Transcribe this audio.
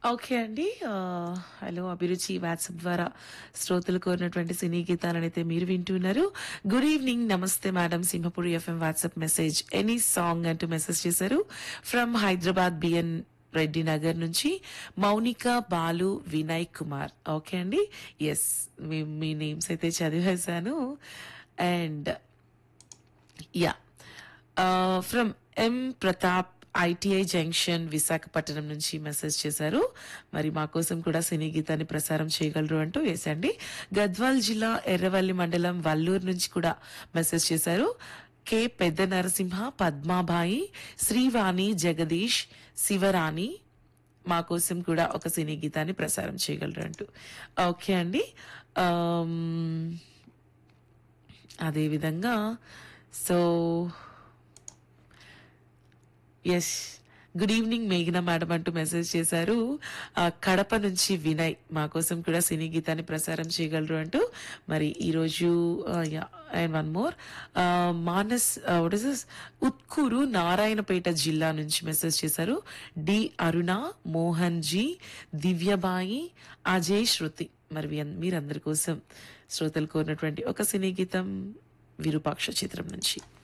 okay అండి ఆ, hello అభిరుచి వాట్సాప్ ద్వారా శ్రోతలు కోరినటువంటి సినీ గీతాలను అయితే మీరు వింటున్నారు గుడ్ ఈవినింగ్ నమస్తే madam Simhapuri FM WhatsApp message any song అంటూ మెసేజ్ చేశారు ఫ్రమ్ హైదరాబాద్ బిఎన్ రెడ్డి నగర్ నుంచి మౌనిక బాలు వినయ్ కుమార్ ఓకే అండి ఎస్ మీ మీ నేమ్స్ అయితే చదివేశాను and yeah from M Pratap ITI junction Visakhapatnam నుంచి మెసేజ్ చేశారు మరి మా కోసం కూడా సినీ గీతాన్ని ప్రసారం చేయగలరు అంటూ వేసండి గద్వాల్ జిల్లా ఎర్రవల్లి మండలం వల్లూరు నుంచి కూడా మెసేజ్ చేశారు కె పెద్ద నరసింహ పద్మాబాయి శ్రీవాణి జగదీష్ శివరాణి మా కోసం కూడా ఒక సినీ గీతాన్ని ప్రసారం చేయగలరు అంటూ ఓకే అండి ఆమ్, అదేవిధంగా సో ఎస్ గుడ్ ఈవినింగ్ మేఘన మేడం అంటూ మెసేజ్ చేశారు ఆ, కడప నుంచి వినయ్ మా కోసం కూడా సినీ గీతాన్ని ప్రసారం చేయగలరు అంటూ మరి ఈరోజు and one more Manas what is this Utkur Narayanpet జిల్లా నుంచి మెసేజ్ చేశారు డి అరుణ మోహన్ జీ దివ్యబాయి అజయ్ శృతి మరి మీ- మీరందరి కోసం శ్రోతలు కోరినటువంటి ఒక సినీ గీతం విరూపాక్ష చిత్రం నుంచి